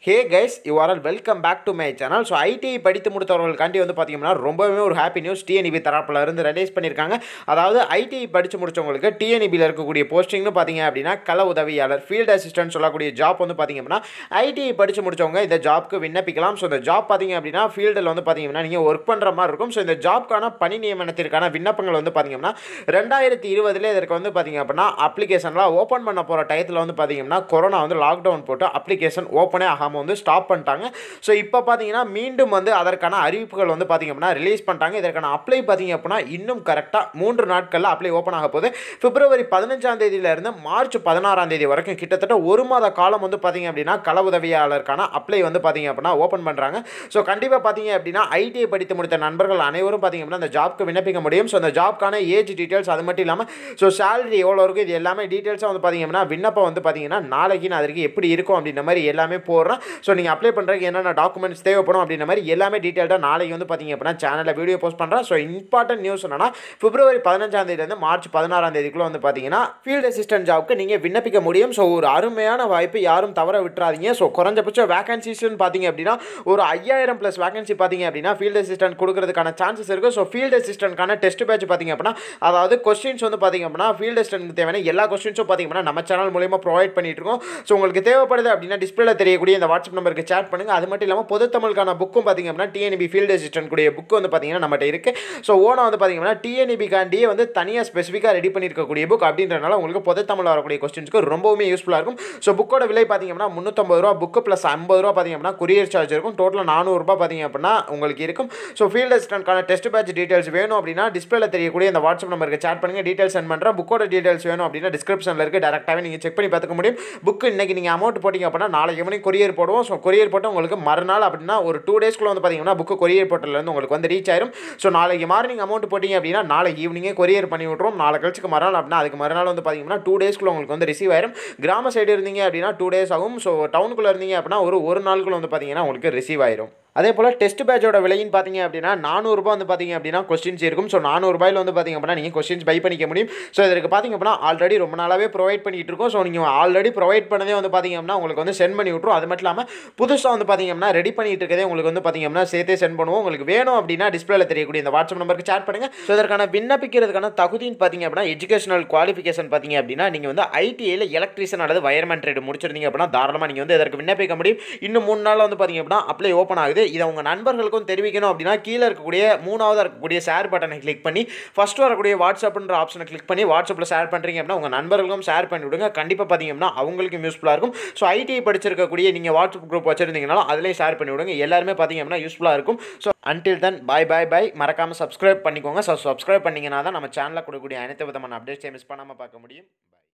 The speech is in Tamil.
hey guys you are all welcome back to my channel so ITI படித்து முடித்தவர்களுக்காண்டி வந்து பார்த்தீங்கன்னா ரொம்பவே ஒரு ஹாப்பி நியூஸ் டிஎன்இபி தரப்பில் இருந்து ரிலீஸ் பண்ணியிருக்காங்க அதாவது ஐடிஐ படித்து முடிச்சவங்களுக்கு டிஎன்இபியில் இருக்கக்கூடிய போஸ்டிங்னு பார்த்தீங்க அப்படின்னா கள உதவியாளர் ஃபீல்டு அசிஸ்டன்ட் சொல்லக்கூடிய ஜாப் வந்து பார்த்தீங்க அப்படின்னா ஐடிஐ படித்து முடிச்சவங்க இந்த ஜாப்க்கு விண்ணப்பிக்கலாம் ஸோ இந்த ஜாப் பார்த்தீங்க அப்படின்னா ஃபீல்டில் வந்து பார்த்தீங்கன்னா நீங்கள் ஒர்க் பண்ணுற மாதிரி இருக்கும் ஸோ இந்த ஜாப்க்கான பணி நியமனத்திற்கான விண்ணப்பங்கள் வந்து பார்த்தீங்கன்னா ரெண்டாயிரத்தி இருபதுல இதற்கு வந்து பார்த்தீங்க அப்படின்னா அப்ளிகேஷன்லாம் ஓப்பன் பண்ண போகிற டயத்தில் வந்து பார்த்தீங்கன்னா கொரோனா வந்து லாக்டவுன் போட்டு அப்ளிகேஷன் ஓப்பனே ஆகாமல் வந்து ஸ்டாப் பண்ணிட்டாங்க ஸோ இப்போ பார்த்தீங்கன்னா மீண்டும் வந்து அதற்கான அறிவிப்புகள் வந்து பார்த்தீங்க அப்படின்னா ரிலீஸ் பண்ணிட்டாங்க இதற்கான அப்ளை பார்த்தீங்க அப்படின்னா இன்னும் கரெக்டாக மூன்று நாட்களில் அப்ளை ஓப்பன் ஆக போகுது பிப்ரவரி பதினஞ்சாம் தேதியிலேருந்து மார்ச் பதினாறாம் தேதி வரைக்கும் கிட்டத்தட்ட ஒரு மாத காலம் வந்து பார்த்தீங்க அப்படின்னா கள உதவியாளருக்கான அப்ளை வந்து பார்த்தீங்க அப்படின்னா ஓப்பன் பண்ணுறாங்க ஸோ கண்டிப்பாக பார்த்தீங்க அப்படின்னா ஐடிஐ படித்து முடித்த நண்பர்கள் அனைவரும் பார்த்தீங்க அப்படின்னா அந்த ஜாப்க்கு விண்ணப்பிக்க முடியும் ஸோ அந்த ஜாப்க்கான ஏஜ் டீட்டெயில்ஸ் அது மட்டும் இல்லாமல் ஸோ சேலரி எவ்வளோ இருக்கும் இது எல்லாமே டீட்டெயில்ஸாக வந்து பார்த்தீங்க அப்படின்னா விண்ணப்பம் வந்து பார்த்தீங்கன்னா நாளைக்கு நான் அதற்கு எப்படி இருக்கும் அப்படின்ற மாதிரி எல்லாமே போடுறேன் ஸோ நீங்கள் அப்ளை பண்ணுறதுக்கு என்னென்ன டாக்குமெண்ட்ஸ் தேவைப்படும் அப்படின்ற மாதிரி எல்லாமே டீட்டெயில்டாக நாளைக்கு வந்து பார்த்தீங்க அப்படின்னா சேனலில் வீடியோ போஸ்ட் பண்ணுறேன் ஸோ இம்பார்ட்டன்ட் நியூஸ் என்னன்னா பிப்ரவரி பதினஞ்சாம் தேதியிலேருந்து மார்ச் பதினாறாம் தேதிக்குள்ளே வந்து பார்த்தீங்கன்னா ஃபீல்டு அசிஸ்டன்ட் ஜாப்க்கு நீங்கள் விண்ணப்பிக்க முடியும் ஸோ ஒரு அருமையான வாய்ப்பு யாரும் தவற விட்டுறாதீங்க ஸோ குறைஞ்சபட்ச வேகன்சிஸ்னு பார்த்தீங்க அப்படின்னா ஒரு ஐயாயிரம் ப்ளஸ் வேகன்சி பார்த்தீங்க அப்படின்னா ஃபீல்டு அசிஸ்டன்ட் கொடுக்கறதுக்கான சான்சஸ் இருக்குது ஸோ ஃபீல்டு அசிஸ்டன்ட்கான டெஸ்ட் பேட்ச் பார்த்தீங்க அப்படின்னா அதாவது கொஸ்டின்ஸ் வந்து பார்த்தீங்க அப்படின்னா ஃபீல்டு அசிஸ்டன்ட்க்கு தேவையான எல்லா கொஸ்டின்ஸும் பார்த்தீங்க அப்படின்னா நம்ம சேனல் மூலியமாக ப்ரொவைட் பண்ணிட்டு இருக்கோம் ஸோ உங்களுக்கு தேவைப்படுது அப்படின்னா டிஸ்பிளேல தெரியக்கூடிய இந்த வாட்ஸ்அப் நம்பருக்கு சேட் பண்ணுங்கள் அது மட்டும் இல்லாமல் பொது தமிழுக்கான புக்கும் பார்த்தீங்க அப்படின்னா டிஎன்பி ஃபீல்டு அசிஸ்டன்ட் கூடிய புக் வந்து பார்த்தீங்கன்னா நம்மகிட்ட இருக்குது ஸோ ஓனா வந்து பார்த்தீங்க அப்படின்னா டிஎன்இபிக்காண்டியே வந்து தனியாக ஸ்பெசிஃபிக்காக ரெடி பண்ணியிருக்கக்கூடிய புக் அப்படின்றனால உங்களுக்கு பொது தமிழ் வரக்கூடிய கொஸ்டின்ஸ்க்கு ரொம்பவுமே யூஸ்ஃபுல்லாக இருக்கும் ஸோ புக்கோட விலை பார்த்தீங்க அப்படின்னா முந்நூற்றம்பது ரூபா புக்கு ப்ளஸ் ஐம்பது ரூபா பார்த்தீங்க அப்படின்னா கொரியர் சார்ஜ் இருக்கும் டோட்டலாக நானூறுரூபா பார்த்தீங்க அப்படின்னா உங்களுக்கு இருக்கும் ஸோ ஃபீல்டு அசிஸ்டன்ட்கான டெஸ்ட் பேட்ச் டீட்டெயில்ஸ் வேணும் அப்படின்னா டிஸ்பிளேல தெரியக்கூடிய இந்த வாட்ஸ்அப் நம்பருக்கு சேட் பண்ணுங்கள் டீட்டெயில்ஸ் சென்ட் பண்ணுறேன் புக்கோட டீட்டெயில்ஸ் வேணும் அப்படின்னா டிஸ்கிரிப்ஷனில் இருக்குது டேரெக்டாகவே நீங்கள் செக் பண்ணி பார்த்துக்க முடியும் புக்கு இன்றைக்கி நீங்கள் அமௌண்ட் போட்டிங்க அப்படின்னா நாளைக்கு ஈவினிங் கொரியர் போடுவோம் ஸோ கொரியர் போட்டு உங்களுக்கு மறுநாள் அப்படின்னா ஒரு டூ டேஸ்க்குள்ள வந்து பார்த்தீங்கன்னா புக்கு கொரியர் போர்ட்டலேருந்து உங்களுக்கு வந்து ரீச் ஆயிரும் ஸோ நாளைக்கு மார்னிங் அமௌண்ட் போட்டிங்க அப்படின்னா நாளைக்கு ஈவினிங்கே கொரியர் பண்ணி விட்ருவோம் நாளை கழிச்சுக்கு மறுநாள் அப்படின்னா அதுக்கு மறுநாள் வந்து பார்த்தீங்கன்னா டூ டேஸ்க்குள்ள உங்களுக்கு வந்து ரிசீவ் ஆயிரும் கிராம சைடு இருந்தீங்க அப்படின்னா டூ டேஸ் ஆகும் ஸோ டவுனுக்குள்ளே இருந்தீங்க அப்படின்னா ஒரு ஒரு நாளுக்குள்ள வந்து பார்த்தீங்கன்னா உங்களுக்கு ரிசீவ் ஆயிரும் அதே போல் டெஸ்ட் பேட்சோட விலைன்னு பார்த்தீங்க அப்படின்னா நானூறுரூபா வந்து பார்த்தீங்க அப்படின்னா கொஸ்டின்ஸ் இருக்கும் ஸோ நானூறுபாயில் வந்து பார்த்தீங்க அப்படின்னா நீங்கள் கொஸ்டின்ஸ் பை பண்ணிக்க முடியும் ஸோ இதற்கு பார்த்தீங்க அப்படின்னா ஆல்ரெடி ரொம்ப நாளாகவே ப்ரொவைட் பண்ணிட்டு இருக்கோம் ஸோ நீங்கள் ஆல்ரெடி ப்ரொவைட் பண்ணதே வந்து பார்த்தீங்க அப்படின்னா உங்களுக்கு வந்து சென்ட் பண்ணி விட்ரும் அது மட்டும் இல்லாமல் புதுசாக வந்து பார்த்தீங்க அப்படின்னா ரெடி பண்ணிட்டு இருக்கதே உங்களுக்கு வந்து பார்த்தீங்க அப்படின்னா சேர்த்தே சென்ட் பண்ணுவோம் உங்களுக்கு வேணும் அப்படின்னா டிஸ்பிளேல தெரியக்கூடிய இந்த வாட்ஸ்அப் நம்பருக்கு சேட் பண்ணுங்கள் ஸோ இதற்கான விண்ணப்பிக்கிறதுக்கான தகுதின்னு பார்த்தீங்க அப்படின்னா எஜுகேஷனல் குவாலிஃபிகேஷன் பார்த்தீங்க அப்படின்னா நீங்கள் வந்து ஐடிஐயில் எலக்ட்ரிஷியன் அல்லது வயர்மேன் ட்ரேட் முடிச்சிருந்தீங்க அப்படின்னா தாராளமாக நீங்கள் வந்து இதற்கு விண்ணப்பிக்க முடியும் இன்னும் மூணு நாள் வந்து பார்த்தீங்க அப்படின்னா அப்ளை ஓப்பன் ஆகுது இதை உங்கள் நண்பர்கள் நண்பர்களுக்கும் தெரிவிக்கணும் அப்படின்னா கீழே இருக்கக்கூடிய மூணாவதாக இருக்கக்கூடிய ஷேர் பட்டனை கிளிக் பண்ணி ஃபஸ்ட்டு வரக்கூடிய வாட்ஸ்அப்ன்ற ஆப்ஷனை கிளிக் பண்ணி வாட்ஸ்அப்பில் ஷேர் பண்ணுறீங்க அப்படின்னா உங்கள் நண்பர்களுக்கும் ஷேர் பண்ணி விடுங்க கண்டிப்பாக பார்த்தீங்க அப்படின்னா அவங்களுக்கும் யூஸ்ஃபுல்லாக இருக்கும் ஸோ ஐடிஐ படிச்சிருக்கக்கூடிய நீங்கள் வாட்ஸ்அப் குரூப் வச்சிருந்தீங்கனாலும் அதிலையும் ஷேர் பண்ணி விடுங்க எல்லாருமே பார்த்தீங்க அப்படின்னா யூஸ்ஃபுல்லாக இருக்கும் ஸோ அன்டில் தென் பாய் பாய் பாய் மறக்காமல் சப்ஸ்கிரைப் பண்ணிக்கோங்க ஸோ சப்ஸ்கிரைப் பண்ணிங்கன்னா தான் நம்ம சேனலில் கொடுக்கக்கூடிய அனைத்து விதமான அப்டேட்ஸை மிஸ் பண்ணாமல் பார்க்க முடியும்